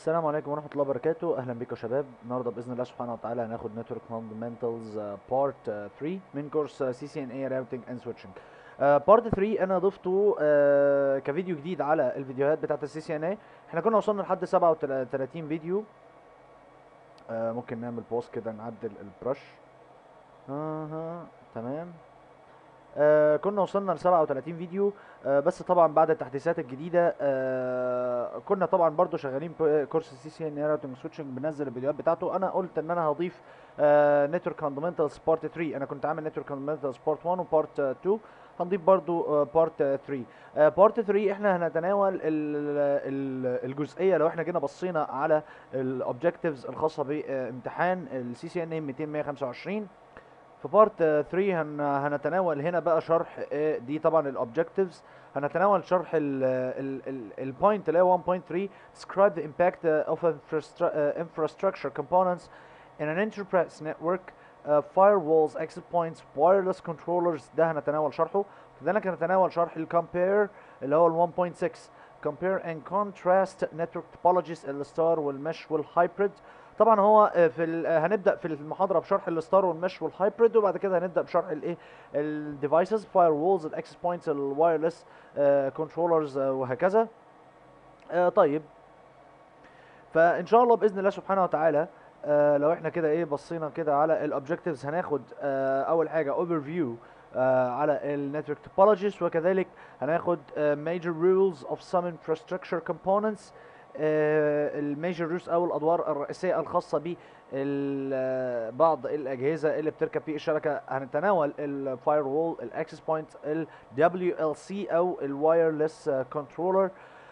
السلام عليكم ورحمة الله وبركاته أهلا بكم يا شباب النهاردة بإذن الله سبحانه وتعالى هناخد Network Fundamentals بارت 3 من كورس سي سي ان اي راوتنج اند سويتشنج بارت 3 انا ضفته آه، كفيديو جديد على الفيديوهات بتاعت السي سي ان اي احنا كنا وصلنا لحد 37 فيديو آه، ممكن نعمل بوز كده نعدل البرش اها تمام آه كنا وصلنا ل 37 فيديو آه بس طبعا بعد التحديثات الجديده آه كنا طبعا برضو شغالين ب- كورس السي سي ان راوتنج سويتشنج بنزل الفيديوهات بتاعته انا قلت ان انا هضيف نتورك فاندمنتالز بارت 3 انا كنت عامل نتورك فاندمنتالز بارت 1 وبارت 2 هنضيف برضو بارت 3 بارت 3 احنا هنتناول ال- ال- الجزئيه لو احنا جينا بصينا على الاوبجكتيفز الخاصه بامتحان السي سي ان اي 200 125 في بارت 3 هن هنتناول هنا بقى شرح آه، دي طبعا الاوبجكتيفز هنتناول شرح البوينت اللي هي 1.3 describe the impact uh, of infrastru- uh, infrastructure components in an enterprise network uh, firewalls access points wireless controllers ده هنتناول شرحه كذلك هنتناول شرح الكومبير اللي هو ال 1.6 compare and contrast network topologies الستار والمش والهايبريد طبعا هو آه، في ال- آه، هنبدا في المحاضره بشرح الستار والمش والهايبريد وبعد كده هنبدا بشرح الايه الديفايسز فاير وولز الاكسس بوينتس الوايرلس كنترولرز وهكذا آه، طيب فان شاء الله باذن الله سبحانه وتعالى آه، لو احنا كده ايه بصينا كده على الاوبجكتيفز هناخد آه، اول حاجه اوفر فيو على النتورك توبولوجيز وكذلك هناخد major rules of some infrastructure components الميجر رولز او الادوار الرئيسيه الخاصه ب بعض الاجهزه اللي بتركب في الشبكه هنتناول الفاير وول الاكسس بوينت ال WLC او الوايرلس كنترولر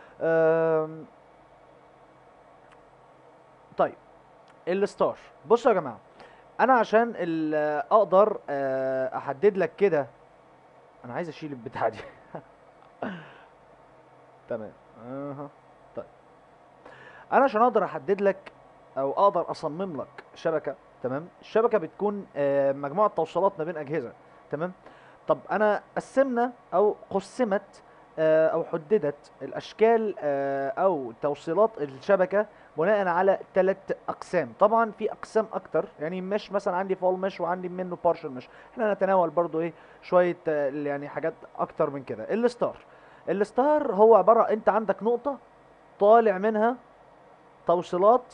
طيب الستار بصوا يا جماعه انا عشان ال- اقدر آه، احدد لك كده انا عايز اشيل البتاعه دي تمام اها طيب انا عشان اقدر احدد لك او اقدر اصمم لك شبكه تمام الشبكه بتكون آه، مجموعه توصيلات ما بين اجهزه تمام طب انا قسمنا او قسمت آه، او حددت الاشكال آه، او توصيلات الشبكه بناء على ثلاث اقسام طبعا في اقسام اكتر يعني مش مثلا عندي فول مش وعندي منه بارشل مش احنا نتناول برضو ايه شويه آه، يعني حاجات اكتر من كده الستار الستار هو عباره انت عندك نقطه طالع منها توصيلات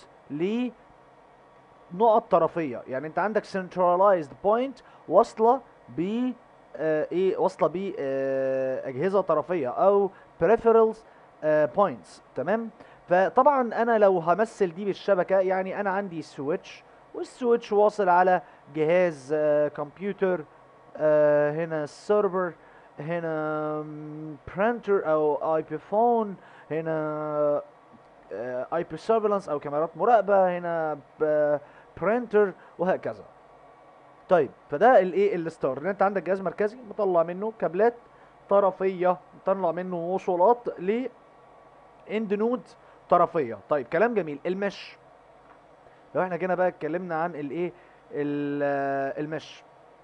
لنقط طرفيه يعني انت عندك centralized point واصله ب آه، ايه واصله ب آه، اجهزه طرفيه او peripherals آه، points تمام فطبعا انا لو همثل دي بالشبكه يعني انا عندي سويتش والسويتش واصل على جهاز آه، كمبيوتر آه، هنا سيرفر هنا برينتر او اي بي فون هنا اي بي سيرفيلانس او كاميرات مراقبه هنا برينتر وهكذا طيب فده الايه الستار ان انت عندك جهاز مركزي مطلع منه كابلات طرفيه مطلع منه وصولات ل اند نود طرفيه طيب كلام جميل المش لو احنا كده بقى اتكلمنا عن الايه ال- آه، المش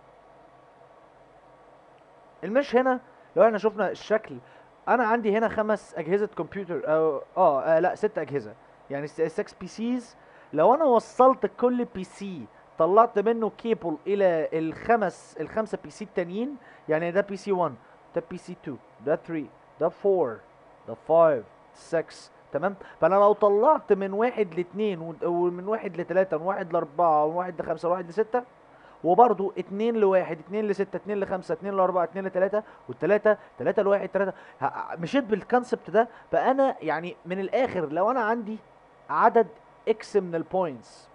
المش هنا لو احنا شفنا الشكل انا عندي هنا خمس اجهزه كمبيوتر او اه, آه لا ست اجهزه يعني 6 بي سيز لو انا وصلت كل بي سي طلعت منه كيبل الى الخمس الخمسه بي سي التانيين يعني ده بي سي 1 ده بي سي 2 ده 3 ده 4 ده 5 6 تمام فانا لو طلعت من واحد لاثنين و- ومن واحد لثلاثه ومن واحد لاربعه ومن واحد لخمسه ومن واحد لسته وبرضو اتنين لواحد اتنين لستة اتنين لخمسة اتنين لأربعة اتنين لتلاتة والتلاتة تلاتة لواحد تلاتة ه- مشيت بالكونسبت ده فأنا يعني من الآخر لو أنا عندي عدد اكس من البوينتس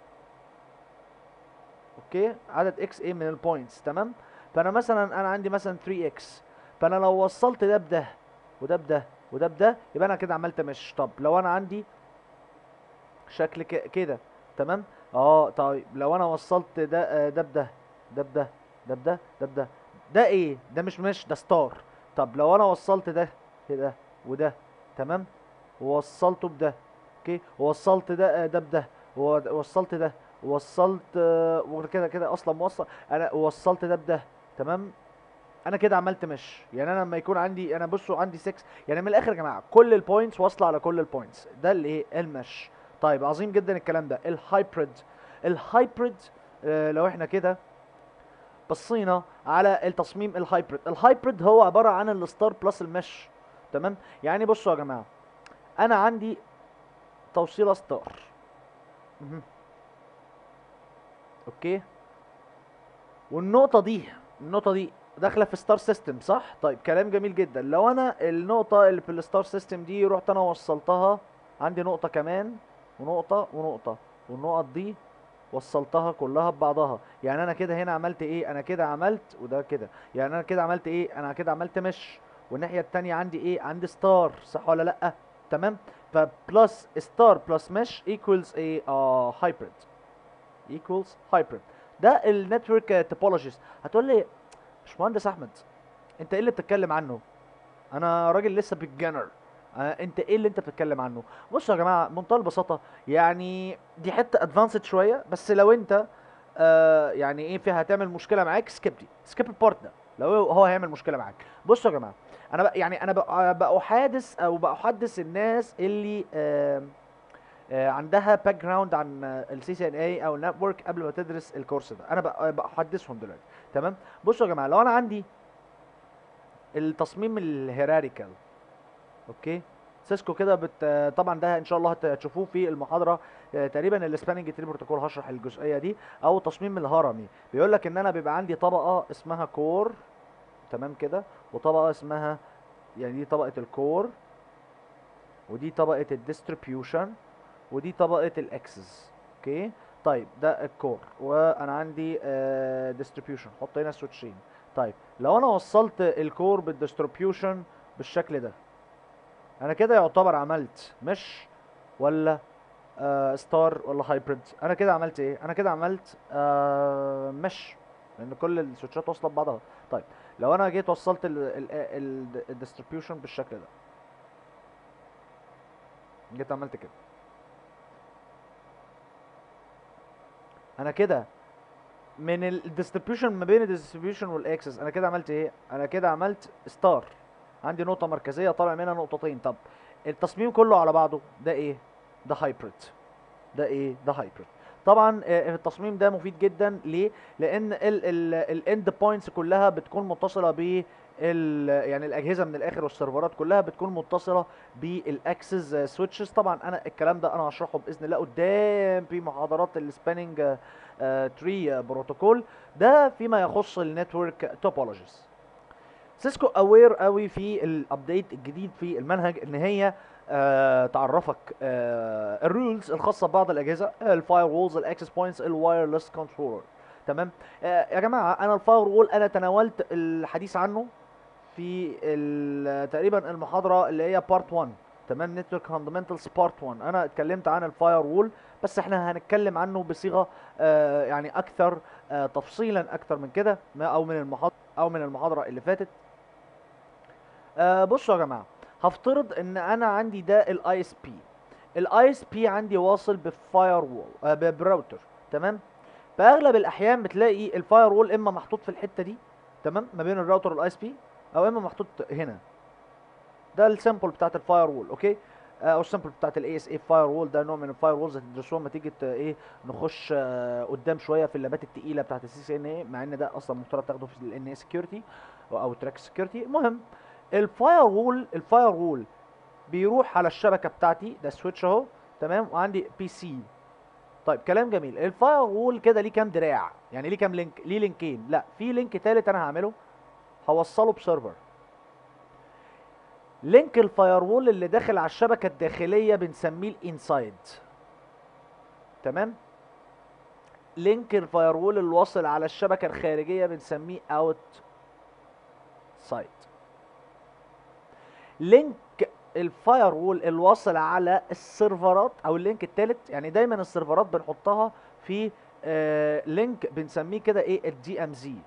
اوكي عدد اكس ايه من البوينتس تمام فانا مثلا انا عندي مثلا 3 اكس فانا لو وصلت ده بده وده بده وده بده يبقى انا كده عملت مش طب لو انا عندي شكل ك- كده تمام اه طيب لو انا وصلت ده آه، ده بده ده بده ده بده ده بده ده ايه ده مش مش ده ستار طب لو انا وصلت ده كده وده تمام ووصلته بده اوكي ووصلت ده آه، ده بده ووصلت ده ووصلت آه، وكده كده اصلا موصل انا وصلت ده بده تمام انا كده عملت مش يعني انا لما يكون عندي انا بصوا عندي 6 يعني من الاخر يا جماعه كل البوينتس واصله على كل البوينتس ده اللي ايه المش طيب عظيم جدا الكلام ده الهايبريد الهايبريد آه لو احنا كده بصينا على التصميم الهايبريد الهايبريد هو عباره عن الستار بلس المش تمام يعني بصوا يا جماعه انا عندي توصيله ستار مهم. اوكي والنقطه دي النقطه دي داخله في ستار سيستم صح طيب كلام جميل جدا لو انا النقطه اللي في الستار سيستم دي رحت انا وصلتها عندي نقطه كمان ونقطه ونقطه والنقط دي وصلتها كلها ببعضها يعني انا كده هنا عملت ايه انا كده عملت وده كده يعني انا كده عملت ايه انا كده عملت مش والناحيه التانية عندي ايه عندي ستار صح ولا لا تمام فبلس ستار بلس مش ايكوالز ايه اه هايبريد ايكوالز هايبريد ده النتورك توبولوجيز هتقول لي باشمهندس احمد انت ايه اللي بتتكلم عنه انا راجل لسه بيجنر آه انت ايه اللي انت بتتكلم عنه بصوا يا جماعه بمنتهى البساطه يعني دي حته ادفانسد شويه بس لو انت آه يعني ايه فيها هتعمل مشكله معاك سكيب دي سكيب البارت ده لو هو هيعمل مشكله معاك بصوا يا جماعه انا بق يعني انا بق- بحادث او بحدث الناس اللي آه آه عندها باك جراوند عن السي سي ان اي او النتورك قبل ما تدرس الكورس ده انا بق- بحدثهم دلوقتي تمام بصوا يا جماعه لو انا عندي التصميم الهيراريكال اوكي سيسكو كده بت طبعا ده ان شاء الله هت- هتشوفوه في المحاضره آه، تقريبا السباننج تري بروتوكول هشرح الجزئيه دي او التصميم الهرمي بيقول لك ان انا بيبقى عندي طبقه اسمها كور تمام كده وطبقه اسمها يعني دي طبقه الكور ودي طبقه الديستريبيوشن ودي طبقه الاكسس اوكي طيب ده الكور وانا عندي ديستريبيوشن حط هنا سويتشين طيب لو انا وصلت الكور بالديستريبيوشن بالشكل ده انا كده يعتبر عملت مش ولا آه ستار ولا هايبريد انا كده عملت ايه انا كده عملت آه مش لان كل السويتشات واصله ببعضها طيب لو انا جيت وصلت الديستريبيوشن بالشكل ده جيت عملت كده انا كده من الديستريبيوشن ما بين الديستريبيوشن والاكسس انا كده عملت ايه انا كده عملت ستار عندي نقطه مركزيه طالع منها نقطتين طب التصميم كله على بعضه ده ايه ده هايبريد ده ايه ده هايبريد طبعا آه، التصميم ده مفيد جدا ليه لان الاند بوينتس كلها بتكون متصله ب يعني الاجهزه من الاخر والسيرفرات كلها بتكون متصله بالاكسس سويتشز طبعا انا الكلام ده انا هشرحه باذن الله قدام في محاضرات السباننج تري بروتوكول ده فيما يخص النتورك توبولوجيز سيسكو اوير قوي في الابديت الجديد في المنهج ان هي آه تعرفك آه الرولز الخاصه ببعض الاجهزه الفاير وولز الاكسس بوينتس الوايرلس كنترولر تمام آه يا جماعه انا الفاير وول انا تناولت الحديث عنه في ال- تقريبا المحاضره اللي هي بارت 1 تمام نتورك فاندمنتالز بارت 1 انا اتكلمت عن الفاير وول بس احنا هنتكلم عنه بصيغه آه يعني اكثر آه تفصيلا اكثر من كده ما- او من المحاضره او من المحاضره اللي فاتت آه بصوا يا جماعه هفترض ان انا عندي ده الاي اس بي الاي اس بي عندي واصل بفاير وول آه ب- براوتر تمام فاغلب الاحيان بتلاقي الفاير وول اما محطوط في الحته دي تمام ما بين الراوتر والاي اس بي او اما محطوط هنا ده السامبل بتاعت الفاير وول اوكي آه، او السامبل بتاعت الاي اس اي فاير وول ده نوع من الفاير وولز هتدرسوها لما تيجي ت- ايه نخش آه، قدام شويه في اللابات التقيله بتاعت السي سي ان اي مع ان ده اصلا مفترض تاخده في الان اي سكيورتي او تراك سكيورتي المهم الفاير وول الفاير وول بيروح على الشبكه بتاعتي ده سويتش اهو تمام وعندي بي سي طيب كلام جميل الفاير وول كده ليه كام دراع يعني ليه كام لينك ليه لينكين لا في لينك تالت انا هعمله هوصله بسيرفر لينك الفاير وول اللي داخل على الشبكه الداخليه بنسميه الانسايد تمام لينك الفاير وول اللي واصل على الشبكه الخارجيه بنسميه اوت سايد لينك الفاير وول الواصل على السيرفرات او اللينك الثالث يعني دايما السيرفرات بنحطها في آه لينك بنسميه كده ايه الدي ام زي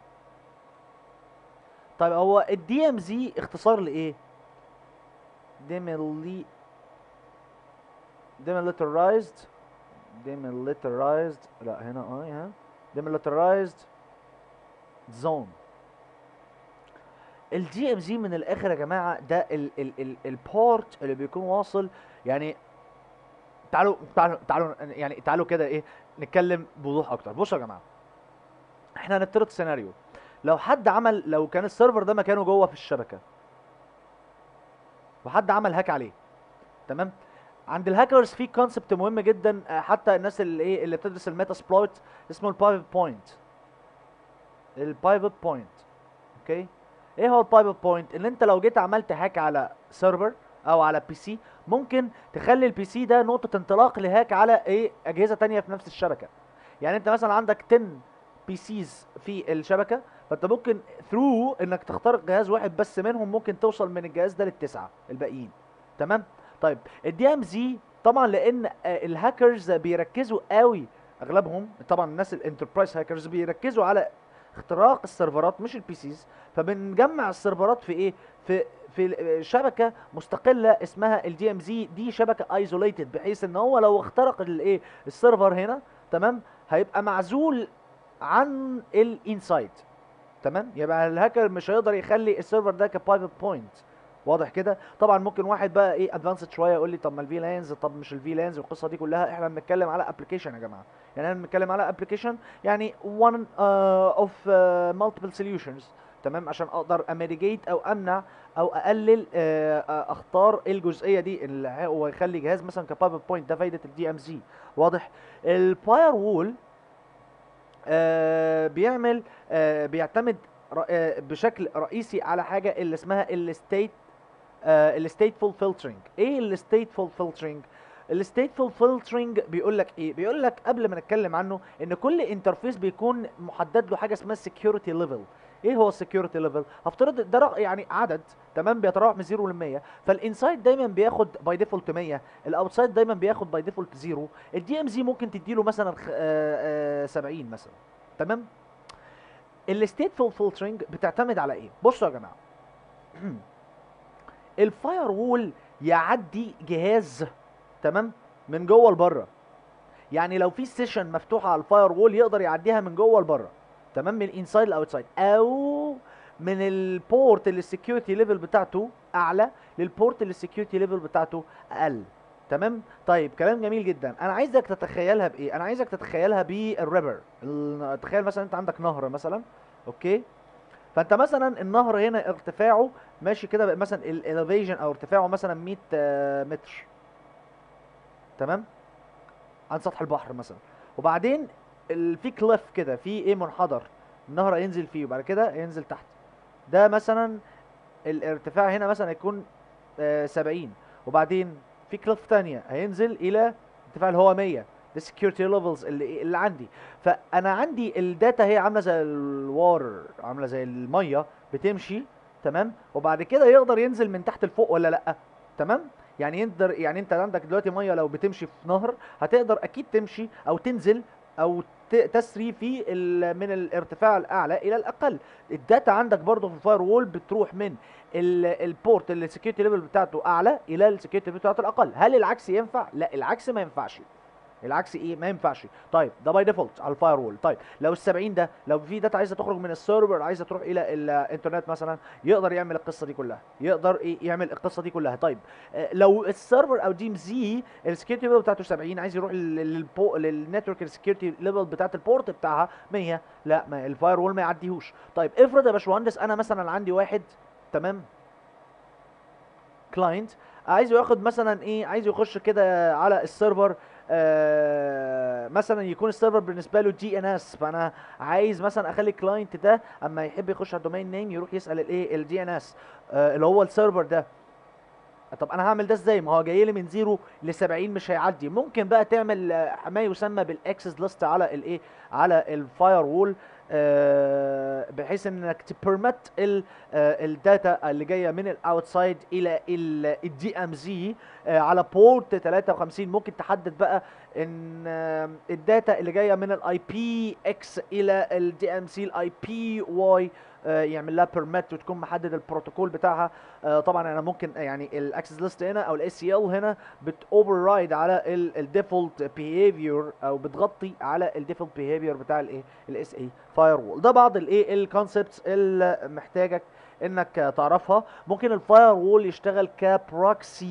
طيب هو الدي ام زي اختصار لايه ديميلي demilitarized demilitarized لا هنا اه ها demilitarized zone الدي ام زي من الاخر يا جماعه ده ال ال ال البورت اللي بيكون واصل يعني تعالوا تعالوا تعالوا يعني تعالوا كده ايه نتكلم بوضوح اكتر بصوا يا جماعه احنا هنفترض سيناريو لو حد عمل لو كان السيرفر ده مكانه جوه في الشبكه وحد عمل هاك عليه تمام عند الهاكرز في كونسبت مهم جدا آه، حتى الناس اللي ايه اللي بتدرس الميتا سبلويت اسمه البايفت بوينت البايفت بوينت اوكي ايه هو البايفت بوينت ان انت لو جيت عملت هاك على سيرفر او على بي سي ممكن تخلي البي سي ده نقطه انطلاق لهاك على ايه اجهزه تانية في نفس الشبكه يعني انت مثلا عندك 10 بي سيز في الشبكه فانت ممكن ثرو انك تخترق جهاز واحد بس منهم ممكن توصل من الجهاز ده للتسعه الباقيين تمام طيب الدي ام زي طبعا لان آه، الهاكرز بيركزوا قوي اغلبهم طبعا الناس الانتربرايز هاكرز بيركزوا على اختراق السيرفرات مش البي سيز فبنجمع السيرفرات في ايه في في شبكه مستقله اسمها الدي ام زي دي شبكه ايزوليتد بحيث ان هو لو اخترق الايه السيرفر هنا تمام هيبقى معزول عن الانسايد تمام يبقى الهاكر مش هيقدر يخلي السيرفر ده كبرايفت بوينت واضح كده طبعا ممكن واحد بقى ايه ادفانسد شويه يقول لي طب ما الفي لانز طب مش الفي لانز والقصه دي كلها احنا بنتكلم على ابلكيشن يا جماعه يعني احنا بنتكلم على ابلكيشن يعني one uh, of uh, multiple solutions تمام عشان اقدر اميديجيت او امنع او اقلل آه، آه، اختار الجزئيه دي اللي هو يخلي جهاز مثلا كبايفت بوينت ده فايده الدي ام زي واضح الفاير وول آه بيعمل آه بيعتمد ر- آه بشكل رئيسي على حاجه اللي اسمها الستيت الستيتفول فلترنج ايه الستيتفول فلترنج الستيتفول فلترنج بيقول لك ايه بيقول لك قبل ما نتكلم عنه ان كل انترفيس بيكون محدد له حاجه اسمها سكيورتي ليفل ايه هو السكيورتي ليفل هفترض ده رق- يعني عدد تمام بيتراوح من 0 ل 100 فالانسايد دايما بياخد باي ديفولت 100 الاوتسايد دايما بياخد باي ديفولت 0 الدي ام زي ممكن تديله مثلا خ- آه، آه، 70 مثلا تمام الستيتفول فلترنج بتعتمد على ايه بصوا يا جماعه الفاير وول يعدي جهاز تمام من جوه لبره يعني لو في سيشن مفتوحه على الفاير وول يقدر يعديها من جوه لبره تمام من الانسايد لاوتسايد او من البورت اللي السكيورتي ليفل بتاعته اعلى للبورت اللي السكيورتي ليفل بتاعته اقل تمام طيب كلام جميل جدا انا عايزك تتخيلها بايه انا عايزك تتخيلها بالريفر ال- تخيل مثلا انت عندك نهر مثلا اوكي فانت مثلا النهر هنا ارتفاعه ماشي كده بقى مثلا الاليفيشن او ارتفاعه مثلا 100 آه، متر تمام عن سطح البحر مثلا وبعدين ال- في كليف كده في ايه منحدر النهر هينزل فيه وبعد كده هينزل تحت ده مثلا الارتفاع هنا مثلا هيكون آه، 70 وبعدين في كليف تانية هينزل الى ارتفاع اللي هو 100 ده security levels اللي اللي عندي فانا عندي الداتا هي عامله زي الوار عامله زي الميه بتمشي تمام وبعد كده يقدر ينزل من تحت لفوق ولا لا تمام يعني يقدر يعني انت عندك دلوقتي ميه لو بتمشي في نهر هتقدر اكيد تمشي او تنزل او ت- تسري في ال- من الارتفاع الاعلى الى الاقل الداتا عندك برضه في الفاير وول بتروح من ال- البورت اللي السكيورتي ليفل بتاعته اعلى الى السكيورتي ليفل بتاعته الاقل هل العكس ينفع لا العكس ما ينفعش العكس ايه ما ينفعش طيب ده باي ديفولت على الفاير وول طيب لو ال 70 ده لو في داتا عايزه تخرج من السيرفر عايزه تروح الى الانترنت مثلا يقدر يعمل القصه دي كلها يقدر ايه يعمل القصه دي كلها طيب آه، لو السيرفر او دي ام زي السكيورتي ليفل بتاعته 70 عايز يروح للبو للنتورك السكيورتي ليفل بتاعت البورت بتاعها 100 لا ما الفاير وول ما يعديهوش طيب افرض يا باشمهندس انا مثلا عندي واحد تمام كلاينت عايز ياخد مثلا ايه عايز يخش كده على السيرفر آه مثلا يكون السيرفر بالنسبه له دي ان اس فانا عايز مثلا اخلي الكلاينت ده اما يحب يخش على الدومين نيم يروح يسال الايه الدي ان اس اللي هو السيرفر ده طب انا هعمل ده ازاي ما هو جاي لي من 0 ل 70 مش هيعدي ممكن بقى تعمل آه، ما يسمى بالاكسس ليست على الايه على الفاير وول بحيث انك تبرمت الداتا اللي جايه من الاوتسايد الى الدي ام زي على بورت 53 ممكن تحدد بقى ان آه، الداتا اللي جايه من الاي بي اكس الى الدي ام سي الاي بي واي يعمل لها بيرميت وتكون محدد البروتوكول بتاعها آه، طبعا انا ممكن يعني الاكسس ليست هنا او الاس سي ال هنا بتوفر رايد على الديفولت بيهيفير او بتغطي على الديفولت بيهيفير بتاع الايه الاس اي فاير وول ده بعض الايه الكونسبتس اللي محتاجك انك تعرفها ممكن الفاير وول يشتغل كبروكسي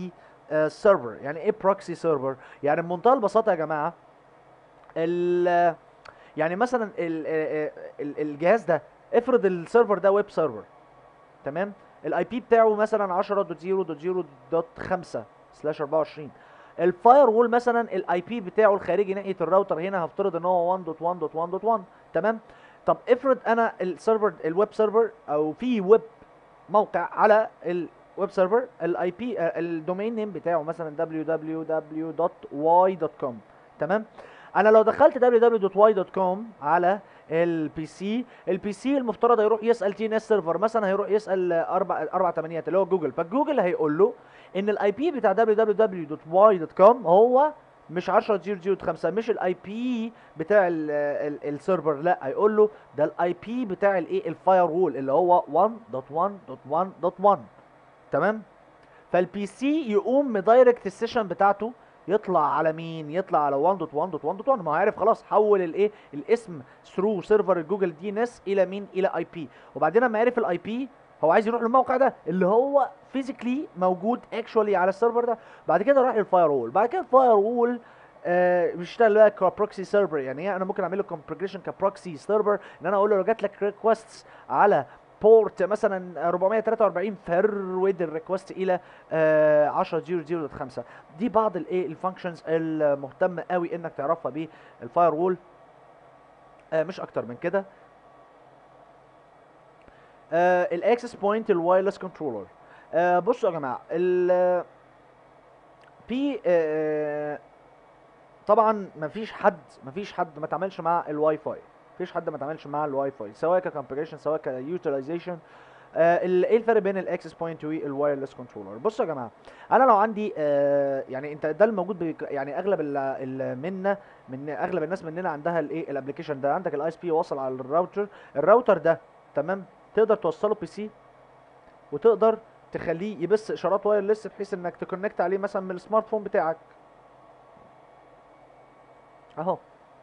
سيرفر يعني ايه بروكسي سيرفر يعني بمنتهى البساطه يا جماعه ال يعني مثلا ال ال الجهاز ده افرض السيرفر ده ويب سيرفر تمام الاي بي بتاعه مثلا 10.0.0.5 سلاش 24 الفاير وول مثلا الاي بي بتاعه الخارجي ناحيه الراوتر هنا هفترض ان هو 1.1.1.1 تمام طب افرض انا السيرفر الويب سيرفر او في ويب موقع على الويب سيرفر الاي بي الدومين نيم بتاعه مثلا www.y.com تمام انا لو دخلت www.y.com على البي سي البي سي المفترض هيروح يسال تي ان اس سيرفر مثلا هيروح يسال اربع اربع تمانيات اللي هو جوجل فجوجل هيقول له ان الاي بي بتاع www.y.com هو مش 10.0.0.5 مش الاي بي بتاع السيرفر لا هيقول له ده الاي بي بتاع الايه الفاير وول اللي هو 1.1.1.1 تمام فالبي سي يقوم مدايركت السيشن بتاعته يطلع على مين يطلع على 1.1.1.1 ما هو عارف خلاص حول الايه الاسم ثرو سيرفر جوجل دي ان اس الى مين الى اي بي وبعدين لما عرف الاي بي هو عايز يروح للموقع ده اللي هو فيزيكلي موجود اكشولي على السيرفر ده بعد كده راح للفاير وول بعد كده الفاير وول آه بيشتغل بقى كبروكسي سيرفر يعني ايه انا ممكن اعمل له كونفجريشن كبروكسي سيرفر ان انا اقول له لو جات لك ريكوستس على بورت مثلا 443 فرود الريكوست الى آه 10.0.0.5 دي بعض الايه الفانكشنز المهتم قوي انك تعرفها بالفاير وول آه مش اكتر من كده آه الاكسس بوينت الوايرلس كنترولر آه بصوا يا جماعه ال في آه طبعا مفيش حد مفيش حد ما تعملش مع الواي فاي مفيش حد ما تعملش مع الواي فاي سواء ككونفجريشن سواء كيوتيلايزيشن آه ايه الفرق بين الاكسس بوينت والوايرلس كنترولر بصوا يا جماعه انا لو عندي آه يعني انت ده الموجود بيك يعني اغلب ال منا من اغلب الناس مننا عندها الايه الابلكيشن ده عندك الاي اس بي واصل على الراوتر الراوتر ده تمام تقدر توصله بي سي وتقدر تخليه يبث اشارات وايرلس بحيث انك تكونكت عليه مثلا من السمارت فون بتاعك اهو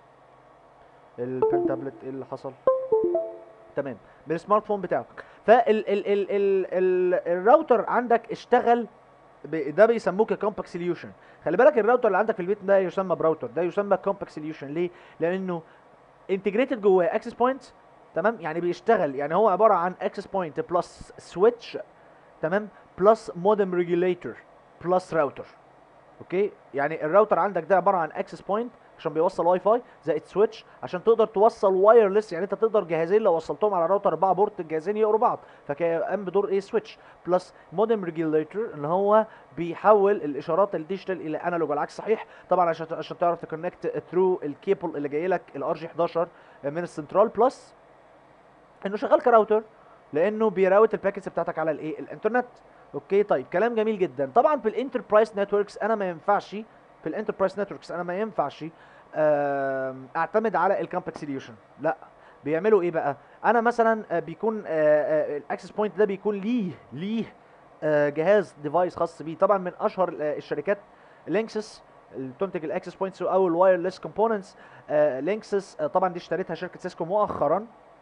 البن تابلت ايه اللي حصل تمام بالسمارت فون بتاعك فال ال ال ال ال الراوتر عندك اشتغل ب- ده بيسموه كومباكت سوليوشن خلي بالك الراوتر اللي عندك في البيت ده يسمى براوتر ده يسمى كومباكت سوليوشن ليه لانه انتجريتد جواه اكسس بوينت تمام يعني بيشتغل يعني هو عباره عن اكسس بوينت بلس سويتش تمام بلس مودم ريجوليتور بلس راوتر اوكي يعني الراوتر عندك ده عباره عن اكسس بوينت عشان بيوصل واي فاي زائد سويتش عشان تقدر توصل وايرلس يعني انت تقدر جهازين لو وصلتهم على راوتر 4 بورت الجهازين يقروا بعض فقام بدور ايه سويتش بلس مودم ريجوليتور اللي هو بيحول الاشارات الديجيتال الى انالوج والعكس صحيح طبعا عشان عشان تعرف تكونكت ثرو الكيبل اللي جاي لك الار جي 11 من السنترال بلس انه شغال كراوتر لانه بيراوت الباكيتس بتاعتك على الايه الانترنت اوكي طيب كلام جميل جدا طبعا في الانتربرايز نتوركس انا ما ينفعش في الانتربرايز نتوركس انا ما ينفعش آم، اعتمد على الكومباكت سوليوشن لا بيعملوا ايه بقى انا مثلا آه، بيكون الاكسس بوينت ده بيكون ليه ليه آه، جهاز ديفايس خاص بيه طبعا من اشهر آه، الشركات لينكسس اللي بتنتج الاكسس بوينتس او الوايرلس كومبوننتس لينكسس طبعا دي اشتريتها شركه سيسكو مؤخرا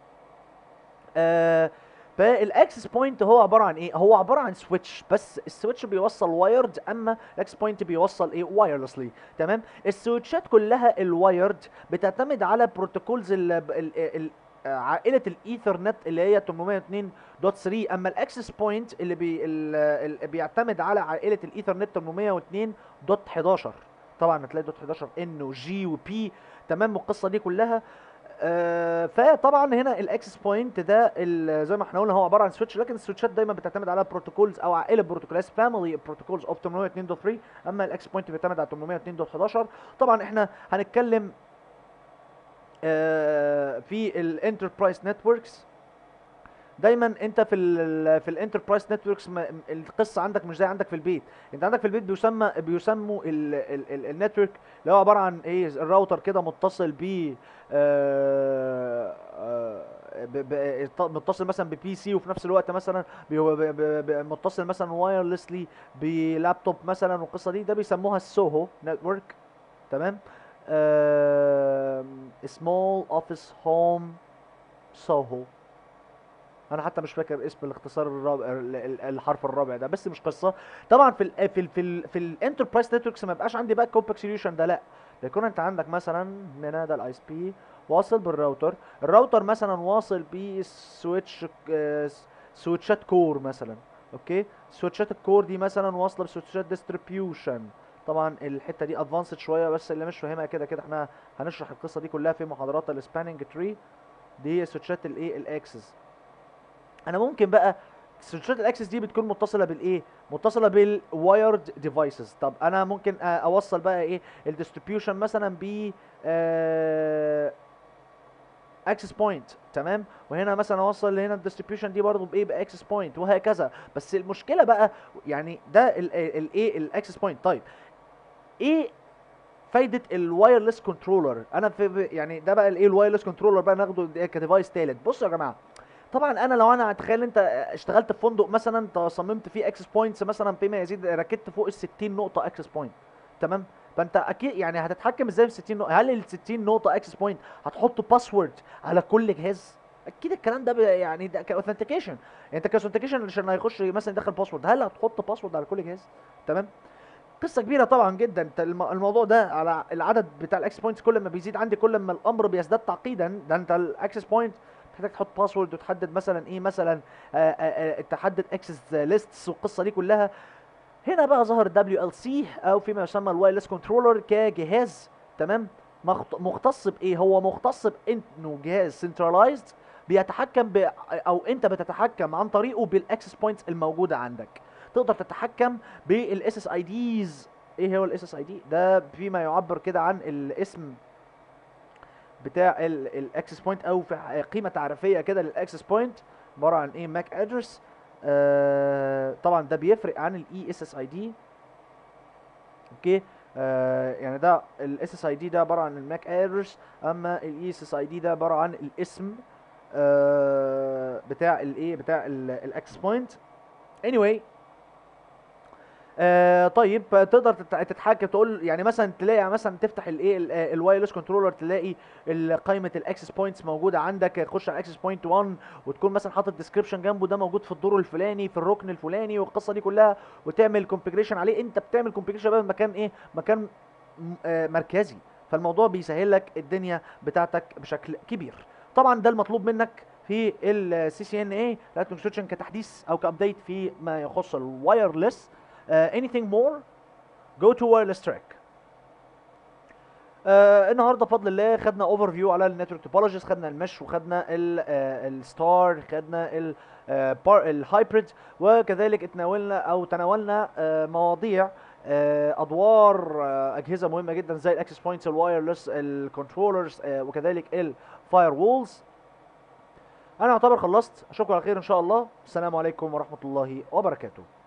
آه، فالاكسس بوينت هو عباره عن ايه هو عباره عن سويتش بس السويتش بيوصل وايرد اما الاكسس بوينت بيوصل ايه وايرلسلي تمام السويتشات كلها الوايرد بتعتمد على بروتوكولز ال ال ال عائله الايثرنت اللي هي 802.3 اما الاكسس بوينت اللي بي ال- ال- بيعتمد على عائله الايثرنت 802.11 طبعا هتلاقي دوت 11 ان وجي وبي تمام القصه دي كلها آه، فطبعا هنا الاكسس بوينت ده ال- زي ما احنا قلنا هو عباره عن سويتش لكن السويتشات دايما بتعتمد على بروتوكولز او عائله بروتوكولات فاميلي بروتوكولز اوف 802.3 اما الاكسس بوينت بيعتمد على 802.11 طبعا احنا هنتكلم آه، في الانتربرايز نتوركس دايما انت في ال في الانتربرايز نتوركس القصه عندك مش زي عندك في البيت انت عندك في البيت بيسمى بيسموا النتورك اللي هو عباره عن ايه الراوتر كده متصل ب ب- ب- متصل مثلا ببي سي وفي نفس الوقت مثلا بي- ب- ب- ب- متصل مثلا وايرلسلي بلابتوب مثلا والقصه دي ده بيسموها السوهو نتورك تمام سمول اوفيس هوم سوهو انا حتى مش فاكر اسم الاختصار الرابع ال- ال- الحرف الرابع ده بس مش قصه طبعا في ال في ال في ال في الانتربرايز نتوركس ما يبقاش عندي بقى كومباكت سوليوشن ده لا يكون انت عندك مثلا هنا ده الاي اس بي واصل بالراوتر الراوتر مثلا واصل بسويتش آه، سويتشات كور مثلا اوكي سويتشات الكور دي مثلا واصله بسويتشات ديستريبيوشن طبعا الحته دي ادفانسد شويه بس اللي مش فاهمها كده كده احنا هنشرح القصه دي كلها في محاضرات السباننج تري دي هي سويتشات الايه الاكسس انا ممكن بقى سويتشات الاكسس دي بتكون متصله بالايه متصله بالوايرد ديفايسز طب انا ممكن آه، اوصل بقى ايه الديستريبيوشن مثلا ب اكسس بوينت تمام وهنا مثلا اوصل هنا الديستريبيوشن دي برضه بايه باكسس بوينت وهكذا بس المشكله بقى يعني ده الايه الاكسس بوينت طيب ايه فايده الوايرلس كنترولر انا في يعني ده بقى الايه الوايرلس كنترولر بقى ناخده كديفايس تالت بصوا يا جماعه طبعا انا لو انا اتخيل انت اشتغلت في فندق مثلا انت صممت فيه اكسس بوينتس مثلا فيما يزيد ركبت فوق ال 60 نقطه اكسس بوينت تمام فانت اكيد يعني هتتحكم ازاي في 60 نقطه هل ال 60 نقطه اكسس بوينت هتحط باسورد على كل جهاز اكيد الكلام ده ب- يعني ده كاوثنتيكيشن يعني انت كاوثنتيكيشن عشان هيخش مثلا يدخل باسورد هل هتحط باسورد على كل جهاز تمام قصه كبيره طبعا جدا انت الم- الموضوع ده على العدد بتاع الاكسس بوينتس كل ما بيزيد عندي كل ما الامر بيزداد تعقيدا ده انت الاكسس بوينت محتاج تحط باسورد وتحدد مثلا ايه مثلا آه، آه، آه، تحدد اكسس ليستس والقصه دي كلها هنا بقى ظهر دبليو ال سي او فيما يسمى الوايرلس كنترولر كجهاز تمام مخت- مختص بايه هو مختص بانه جهاز سنترلايزد بيتحكم ب او انت بتتحكم عن طريقه بالاكسس بوينتس الموجوده عندك تقدر تتحكم بالاس اس اي ديز ايه هو الاس اس اي دي ده فيما يعبر كده عن الاسم بتاع الاكسس بوينت او في ح- قيمه تعريفيه كده للاكسس بوينت عباره عن ايه ماك ادرس آه طبعا ده بيفرق عن الاي اس اس اي دي اوكي آه يعني ده الاس اس اي دي ده عباره عن الماك ادرس اما الاي اس اس اي دي ده عباره عن الاسم آه بتاع الايه بتاع الاكسس بوينت anyway آه طيب آه، تقدر تت- تتحكم تقول يعني مثلا تلاقي مثلا تفتح الايه الوايرلس كنترولر تلاقي ال- قائمه الاكسس بوينتس موجوده عندك تخش على اكسس بوينت 1 وتكون مثلا حاطط ديسكربشن جنبه ده موجود في الدور الفلاني في الركن الفلاني والقصه دي كلها وتعمل كونفيجريشن عليه انت بتعمل كونفيجريشن بقى مكان ايه مكان م- آه، مركزي فالموضوع بيسهل لك الدنيا بتاعتك بشكل كبير طبعا ده المطلوب منك في السي سي ان اي لاتنج سويتشن كتحديث او كابديت في ما يخص الوايرلس uh, anything more go to wireless track آه النهارده بفضل الله خدنا اوفر فيو على النتورك توبولوجيز خدنا المش وخدنا الستار خدنا الهايبريد وكذلك اتناولنا او تناولنا آه مواضيع آه ادوار آه اجهزه مهمه جدا زي الاكسس بوينتس الوايرلس الكنترولرز آه وكذلك الفاير وولز انا اعتبر خلصت اشوفكم على خير ان شاء الله السلام عليكم ورحمه الله وبركاته